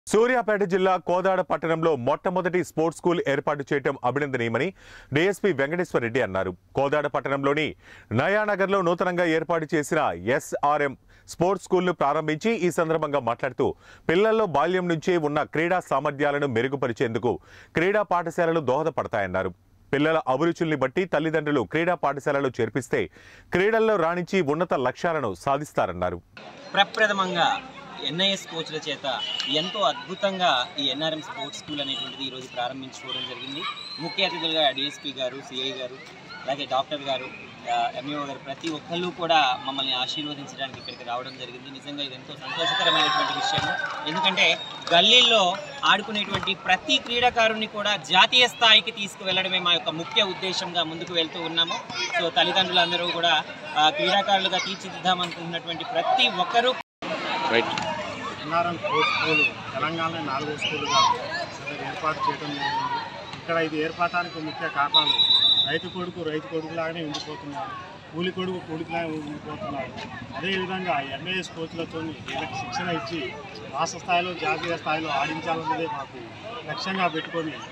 సూర్యాపేట జిల్లా కోదాడ పట్టణంలో మొట్టమొదటి స్పోర్ట్స్ స్కూల్ ఏర్పాటు చేయడం అభినందనీయమని డీఎస్పీ వెంకటేశ్వర రెడ్డి అన్నారు కోదాడ పట్టణంలోని నయానగర్లో నూతనంగా ఏర్పాటు చేసిన ఎస్ఆర్ఎం స్పోర్ట్స్ స్కూల్ను ప్రారంభించి ఈ సందర్భంగా మాట్లాడుతూ పిల్లల్లో బాల్యం నుంచే ఉన్న క్రీడా సామర్థ్యాలను మెరుగుపరిచేందుకు క్రీడా పాఠశాలలు దోహదపడతాయన్నారు పిల్లల అభిరుచుల్ని బట్టి తల్లిదండ్రులు క్రీడా పాఠశాలలో చేర్పిస్తే క్రీడల్లో రాణించి ఉన్నత లక్ష్యాలను సాధిస్తారన్నారు ప్రప్రథమంగా ఎన్ఐఎస్ కోచ్ల చేత ఎంతో అద్భుతంగా ఈ ఎన్ఆర్ఎం స్పోర్ట్స్ స్కూల్ అనేటువంటిది ఈరోజు ప్రారంభించుకోవడం జరిగింది ముఖ్య అతిథులుగా డిఎస్పీ గారు సిఐ గారు అలాగే డాక్టర్ గారు ఎంఈఓ గారు ప్రతి ఒక్కళ్ళు కూడా మమ్మల్ని ఆశీర్వదించడానికి ఇక్కడికి రావడం జరిగింది నిజంగా ఇది ఎంతో సంతోషకరమైనటువంటి విషయం ఎందుకంటే గల్లీల్లో ఆడుకునేటువంటి ప్రతి క్రీడాకారుని కూడా జాతీయ స్థాయికి తీసుకువెళ్ళడమే మా యొక్క ముఖ్య ఉద్దేశంగా ముందుకు వెళ్తూ ఉన్నాము సో తల్లిదండ్రులందరూ కూడా ఆ, క్రీడాకారులుగా తీర్చిదిద్దామనుకుంటున్నటువంటి ప్రతి ఒక్కరూ ఎన్ఆర్ఎం స్పోర్ట్స్ స్కూల్ తెలంగాణ నాలుగో స్కూలుగా ఇక్కడ ఏర్పాటు చేయడం జరిగింది ఇక్కడ ఇది ఏర్పడటానికి ముఖ్య కారణాలు రైతు కొడుకు రైతు కొడుకులాగానే ఉండిపోతున్నాడు కూలి కొడుకు కూలికిలాగా ఉండిపోతున్నాడు అదేవిధంగా ఎంఏఎస్ కోచ్లతో వీళ్ళకి శిక్షణ ఇచ్చి రాష్ట్ర స్థాయిలో జాతీయ స్థాయిలో ఆడించాలన్నదే మాకు లక్ష్యంగా పెట్టుకొని